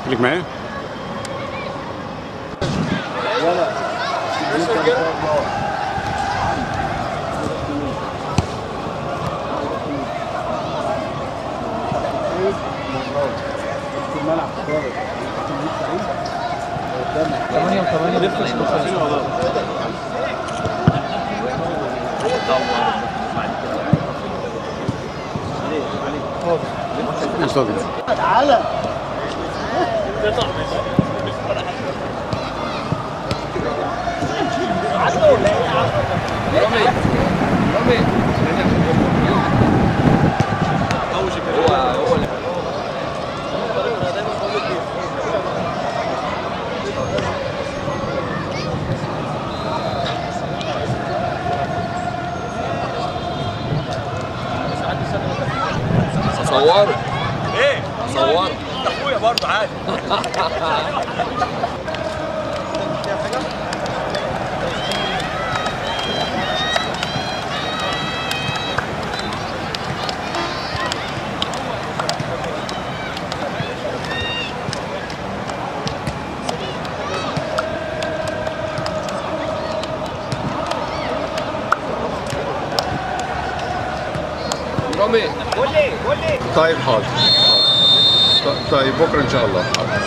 خليك معايا في الملعب خالص 8 و8 مصطفى تعالى صوروا ايه صوروا انت اخويا برضه عادي رامي قول لي قول لي طيب حاضر ط- طيب بكره ان شاء الله حاضر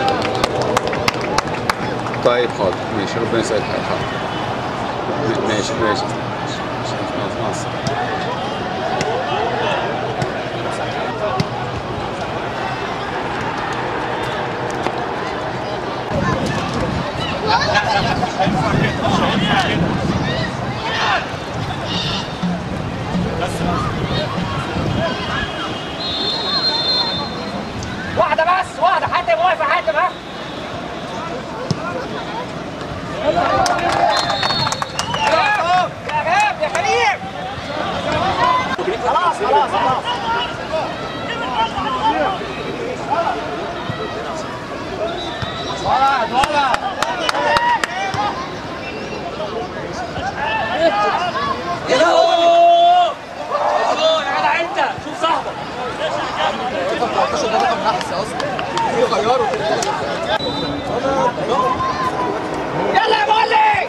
طيب حاضر ماشي ربنا يسعدك حاضر م- ماشي ماشي ماشي. ماشي. مع السلامه واحدة بس واحدة حاتم واقف يا حاتم ها يا إرهاب يا كريم خلاص خلاص خلاص ولد ولد يا جدع انت شوف صاحبك يلا يا معلم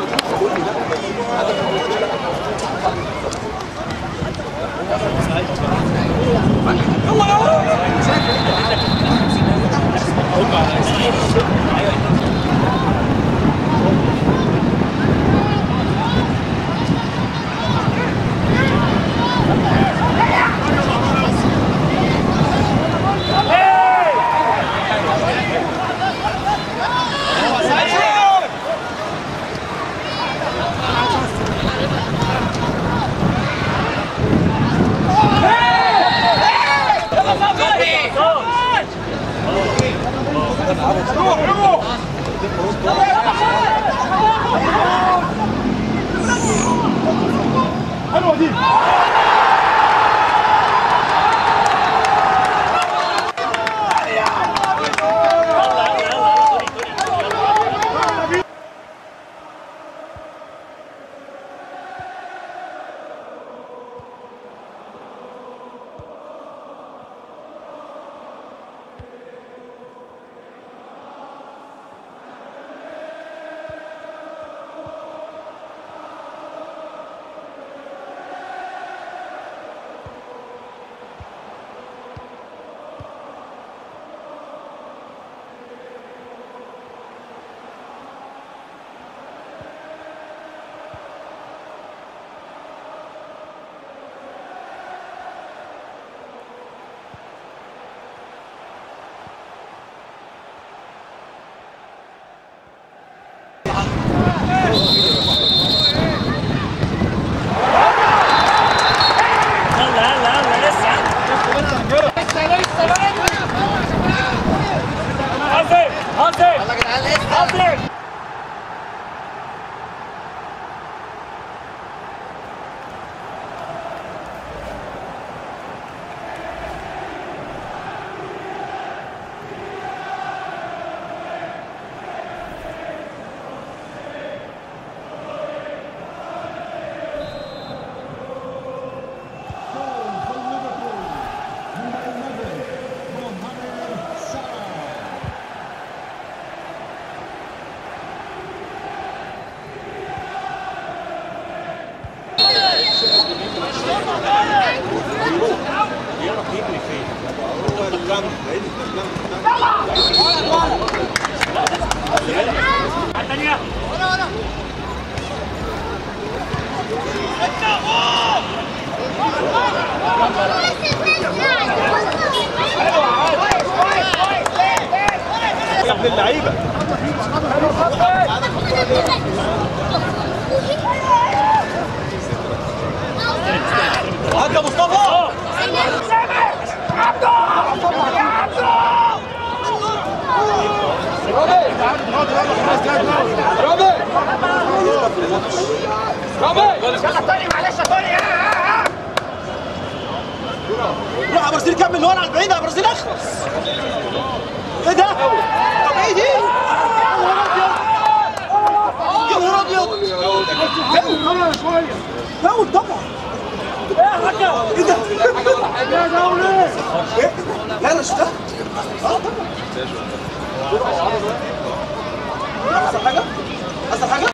حلوه دي الثانية يا ابن اللعيبه هات يا مصطفى يلا تاني معلش يا تاني روح يا برازيل كمل ورا على البعيد يا برازيل اخلص ايه ده؟ طب ايه دي؟ يا نهار ابيض فاول فاول طبعا ايه ده؟ يا دولي ايه؟ لا انا شفتها اه طبعا حصل حاجه؟ حصل حاجه؟